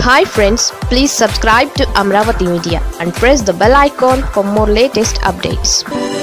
hi friends please subscribe to Amaravati media and press the bell icon for more latest updates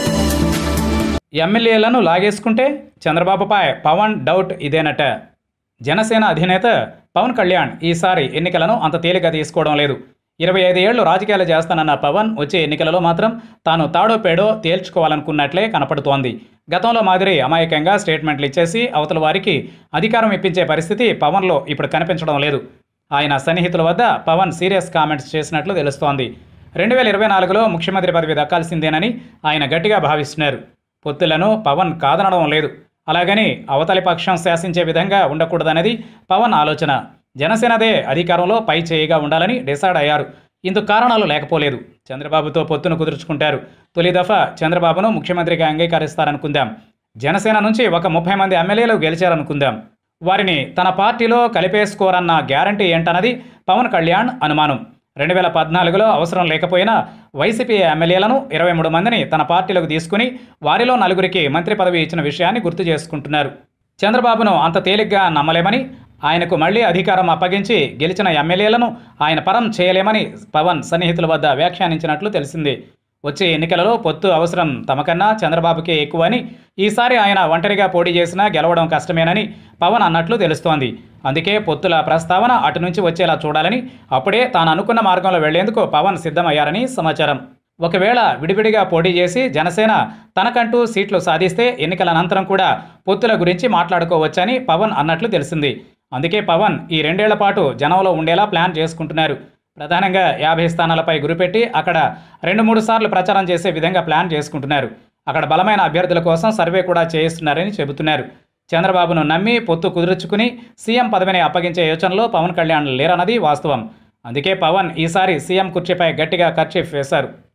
ఎమ్మెల్యేలను లాగేసుకుంటే చంద్రబాబుపై Pawan doubt ఇదేనట Janasena అధినేత పవన్ కళ్యాణ్ ఈసారి ఎన్నికలను అంత తేలిక తీసుకోవడం లేదు ఇరవై ఐదు ఏళ్లు రాజకీయాలు చేస్తానన్న పవన్ వచ్చే ఎన్నికలలో మాత్రం తాను తాడో పేడో తేల్చుకోవాలనుకున్నట్లే కనపడుతోంది గతంలో మాదిరి అమాయకంగా స్టేట్మెంట్లు ఇచ్చేసి అవతల వారికి అధికారం ఇప్పించే పరిస్థితి పవన్లో ఇప్పుడు కనిపించడం లేదు ఆయన సన్నిహితుల వద్ద పవన్ సీరియస్ కామెంట్స్ చేసినట్లు తెలుస్తోంది రెండు వేల ఇరవై నాలుగులో ముఖ్యమంత్రి పదవి దక్కాల్సిందేనని ఆయన గట్టిగా భావిస్తున్నారు పొత్తులను పవన్ కాదనడం లేదు అలాగని అవతలి పక్షం శాసించే విధంగా ఉండకూడదనేది పవన్ ఆలోచన జనసేనదే అధికారంలో పై చేయిగా ఉండాలని డిసైడ్ అయ్యారు ఇందుకు కారణాలు లేకపోలేదు చంద్రబాబుతో పొత్తును కుదుర్చుకుంటారు తొలి దఫా చంద్రబాబును ముఖ్యమంత్రిగా అంగీకరిస్తారనుకుందాం జనసేన నుంచి ఒక ముప్పై మంది ఎమ్మెల్యేలు గెలిచారనుకుందాం వారిని తన పార్టీలో కలిపేసుకోరన్న గ్యారంటీ ఏంటన్నది పవన్ కళ్యాణ్ అనుమానం రెండు వేల పద్నాలుగులో అవసరం లేకపోయినా వైసీపీ ఎమ్మెల్యేలను ఇరవై మూడు మందిని తన పార్టీలోకి తీసుకుని వారిలో నలుగురికి మంత్రి పదవి ఇచ్చిన విషయాన్ని గుర్తు చేసుకుంటున్నారు చంద్రబాబును అంత తేలిగ్గా నమ్మలేమని ఆయనకు మళ్లీ అధికారం అప్పగించి గెలిచిన ఎమ్మెల్యేలను ఆయన పరం చేయలేమని పవన్ సన్నిహితుల వద్ద వ్యాఖ్యానించినట్లు తెలిసింది వచ్చే ఎన్నికలలో పొత్తు అవసరం తమకన్నా చంద్రబాబుకే ఎక్కువని ఈసారి ఆయన ఒంటరిగా పోటీ చేసినా గెలవడం కష్టమేనని పవన్ అన్నట్లు తెలుస్తోంది అందుకే పొత్తుల ప్రస్తావన అటు నుంచి వచ్చేలా చూడాలని అప్పుడే తాను అనుకున్న మార్గంలో వెళ్లేందుకు పవన్ సిద్ధమయ్యారని సమాచారం ఒకవేళ విడివిడిగా పోటీ చేసి జనసేన తనకంటూ సీట్లు సాధిస్తే ఎన్నికల అనంతరం కూడా పొత్తుల గురించి మాట్లాడుకోవచ్చని పవన్ అన్నట్లు తెలిసింది అందుకే పవన్ ఈ రెండేళ్ల పాటు జనంలో ఉండేలా ప్లాన్ చేసుకుంటున్నారు ప్రధానంగా యాభై స్థానాలపై గురిపెట్టి అక్కడ రెండు మూడు సార్లు ప్రచారం చేసే విధంగా ప్లాన్ చేసుకుంటున్నారు అక్కడ బలమైన అభ్యర్థుల కోసం సర్వే కూడా చేయిస్తున్నారని చెబుతున్నారు చంద్రబాబును నమ్మి పొత్తు కుదుర్చుకుని సీఎం పదవిని అప్పగించే యోచనలో పవన్ కళ్యాణ్ లేరన్నది వాస్తవం అందుకే పవన్ ఈసారి సీఎం కుర్చీపై గట్టిగా ఖర్చీఫ్ వేశారు